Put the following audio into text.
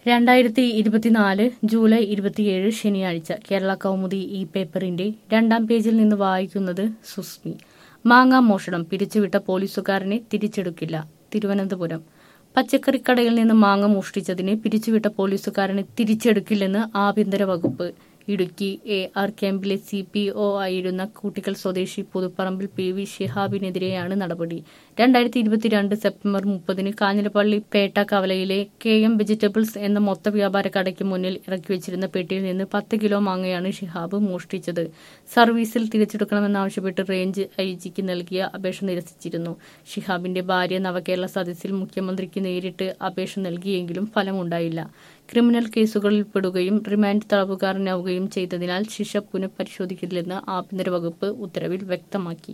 രണ്ടായിരത്തി ഇരുപത്തിനാല് ജൂലൈ ഇരുപത്തിയേഴ് ശനിയാഴ്ച കേരള കൗമുദി ഈ പേപ്പറിന്റെ രണ്ടാം പേജിൽ നിന്ന് വായിക്കുന്നത് സുസ്മി മാങ്ങാ മോഷണം പിരിച്ചുവിട്ട പോലീസുകാരനെ തിരിച്ചെടുക്കില്ല തിരുവനന്തപുരം പച്ചക്കറിക്കടയിൽ നിന്ന് മാങ്ങ മോഷ്ടിച്ചതിന് പിരിച്ചുവിട്ട പോലീസുകാരനെ തിരിച്ചെടുക്കില്ലെന്ന് ആഭ്യന്തര വകുപ്പ് ഇടുക്കി എ ആർ ക്യാമ്പിലെ സി പി ഒ ആയിരുന്ന കൂട്ടിക്കൽ സ്വദേശി പുതുപ്പറമ്പിൽ പി വി ഷിഹാബിനെതിരെയാണ് നടപടി രണ്ടായിരത്തി ഇരുപത്തിരണ്ട് സെപ്റ്റംബർ മുപ്പതിന് കാഞ്ഞിരപ്പള്ളി പേട്ട കവലയിലെ കെ എം വെജിറ്റബിൾസ് എന്ന മൊത്ത വ്യാപാര കടയ്ക്ക് മുന്നിൽ ഇറക്കിവെച്ചിരുന്ന പെട്ടിയിൽ നിന്ന് പത്ത് കിലോ മാങ്ങയാണ് ഷിഹാബ് മോഷ്ടിച്ചത് സർവീസിൽ തിരിച്ചെടുക്കണമെന്നാവശ്യപ്പെട്ട് റേഞ്ച് ഐ ജിക്ക് നൽകിയ അപേക്ഷ നിരസിച്ചിരുന്നു ഷിഹാബിന്റെ ഭാര്യ നവകേരള സദസ്സിൽ മുഖ്യമന്ത്രിക്ക് നേരിട്ട് അപേക്ഷ നൽകിയെങ്കിലും ഫലമുണ്ടായില്ല ക്രിമിനൽ കേസുകളിൽ പെടുകയും റിമാൻഡ് തടവുകാരനാവുകയും ചെയ്തതിനാൽ ശിക്ഷ പുനഃപരിശോധിക്കില്ലെന്ന് ആഭ്യന്തര വകുപ്പ് ഉത്തരവിൽ വ്യക്തമാക്കി